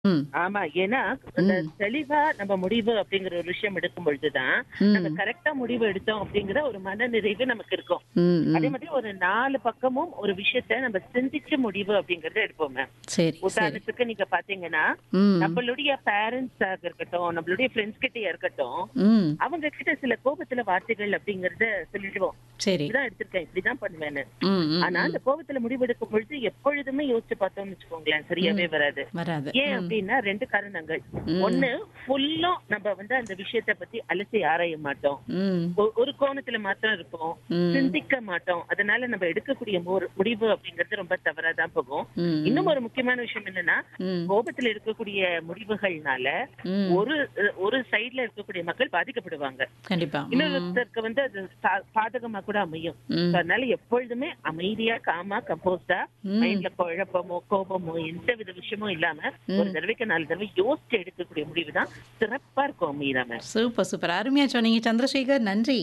ம். ஆமா ஏன்னா அந்த தெளிவா நம்ம முடிவு அப்படிங்கிற ஒரு விஷயம் எடுக்கும் பொழுதுதான் நம்ம கரெக்டா முடிவு எடுத்தோம் அப்படிங்கிற ஒரு மன நிறைவு நமக்கு இருக்கும் ம், ம். அதே மாதிரி ஒரு நாலு பக்கமும் ஒரு விஷயத்த நம்ம சிந்திச்சு முடிவு அப்படிங்கறத எடுப்போமே சரி சரி உதாரணத்துக்கு நீங்க பாத்தீங்கன்னா ம் நம்மளுடைய பேரண்ட்ஸ் இருக்கட்டும் நம்மளுடைய ஃப்ரெண்ட்ஸ் கிட்ட இருக்கட்டும் ம் அவங்க கிட்ட சில கோபத்துல வார்த்தைகள் அப்படிங்கறத சொல்லிடுவோம் சரி இப்படிதான் எடுத்திருக்கேன் இப்படிதான் பண்ணுவேன்னு ம் ம் ஆனா அந்த கோபத்துல முடிவெடுக்கும் பொழுது எப்பொழுதுமே யோசிச்சு பார்த்தோம்னு வச்சுக்கோங்களேன் சரியாவே வராது வராது ஏன் அப்படின்னா ரெண்டு காரணங்கள் ஒண்ணு ஃபுல்லும் நம்ம வந்து அந்த விஷயத்த பத்தி அலசி ஆராய மாட்டோம் ம் ஒ- ஒரு கோணத்துல மாத்திரம் இருப்போம் ம். சிந்திக்க மாட்டோம் அதனால நம்ம எடுக்கக்கூடிய மோர்- முடிவு அப்படிங்கிறது ரொம்ப தவறா தான் போகும் ம் இன்னும் ஒரு முக்கியமான விஷயம் என்னன்னா ம் கோபத்துல இருக்கக்கூடிய முடிவுகள்னால ம் ஒரு ஒரு சைடுல இருக்கக்கூடிய மக்கள் பாதிக்கப்படுவாங்க கண்டிப்பா ம் இன்னொருத்தருக்கு வந்து அது சா- சாதகமா கூட அமையும் ம் So, அதனால எப்பொழுதுமே அமைதியா காமா கம்போஸ்டா மைண்ட்ல குழப்பமோ கோபமோ எந்த வித விஷயமும் இல்லாம ஒரு தடவைக்கு நாலு தடவை யோசிச்சு எடுக்கக்கூடிய முடிவு தான் சிறப்பா இருக்கும் மீராம சூப்பர் சூப்பர் அருமையா சொன்னீங்க சந்திரசேகர் நன்றி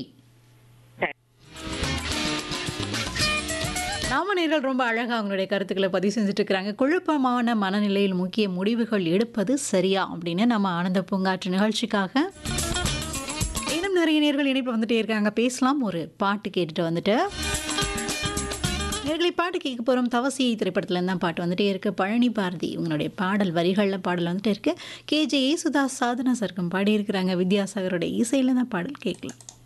நாமநேர்கள் ரொம்ப அழகாக அவங்களுடைய கருத்துக்களை பதிவு செஞ்சுட்டு இருக்கிறாங்க குழப்பமான மனநிலையில் முக்கிய முடிவுகள் எடுப்பது சரியா அப்படின்னு நம்ம ஆனந்த பூங்காற்று நிகழ்ச்சிக்காக இன்னும் நிறைய நேர்கள் இணைப்பு வந்துட்டே இருக்காங்க பேசலாம் ஒரு பாட்டு கேட்டுட்டு வந்துட்டு நேர்களை பாட்டு கேட்க போகிறோம் தவசியை திரைப்படத்துல தான் பாட்டு வந்துட்டே இருக்கு பழனி பாரதி இவங்களுடைய பாடல் வரிகளில் பாடல் வந்துட்டே இருக்கு கேஜே சுதா சாதனா சர்க்கம் பாடியிருக்கிறாங்க வித்யாசாகருடைய இசையில் தான் பாடல் கேட்கலாம்